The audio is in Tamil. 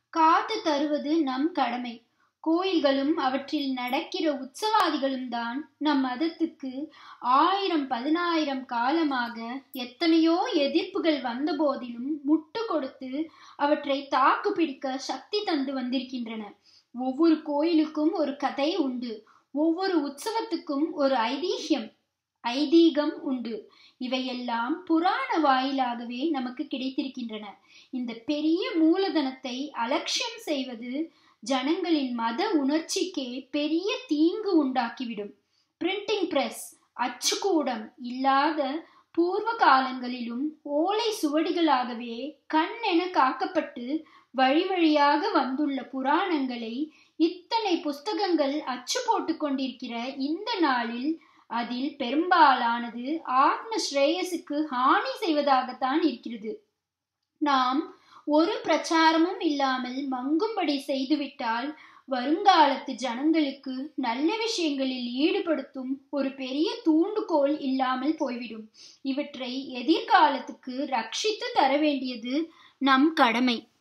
காத்து தருவது நம் கடமை கோயில்களும் அவற்றில் நடக்கிற உற்சவாதிகளும் தான் நம் மதத்துக்கு ஆயிரம் பதினாயிரம் காலமாக எத்தனையோ எதிர்ப்புகள் வந்த போதிலும் முட்டு கொடுத்து அவற்றை தாக்கு பிடிக்க சக்தி தந்து வந்திருக்கின்றன ஒவ்வொரு கோயிலுக்கும் ஒரு கதை உண்டு ஒவ்வொரு உற்சவத்துக்கும் ஒரு ஐதீகம் ஐதீகம் உண்டு இவையெல்லாம் புராண வாயிலாகவே நமக்கு கிடைத்திருக்கின்றன இந்த பெரிய மூலதனத்தை அலட்சியம் செய்வது ஜனங்களின் மத உணர்ச்சிக்கே பெரிய தீங்கு உண்டாக்கிவிடும் பிரிண்டிங் பிரஸ் அச்சுக்கூடம் இல்லாத பூர்வ காலங்களிலும் ஓலை சுவடிகளாகவே கண் என காக்கப்பட்டு வழி வழியாக வந்துள்ள புராணங்களை இத்தனை புஸ்தகங்கள் அச்சு போட்டு கொண்டிருக்கிற இந்த நாளில் அதில் பெரும்பாலானது ஆத்ம ஸ்ரேயஸுக்கு ஹானி செய்வதாகத்தான் இருக்கிறது நாம் ஒரு பிரச்சாரமும் இல்லாமல் மங்கும்படி செய்துவிட்டால் வருங்காலத்து ஜனங்களுக்கு நல்ல விஷயங்களில் ஈடுபடுத்தும் ஒரு பெரிய தூண்டுகோல் இல்லாமல் போய்விடும் இவற்றை எதிர்காலத்துக்கு ரட்சித்து தர வேண்டியது நம் கடமை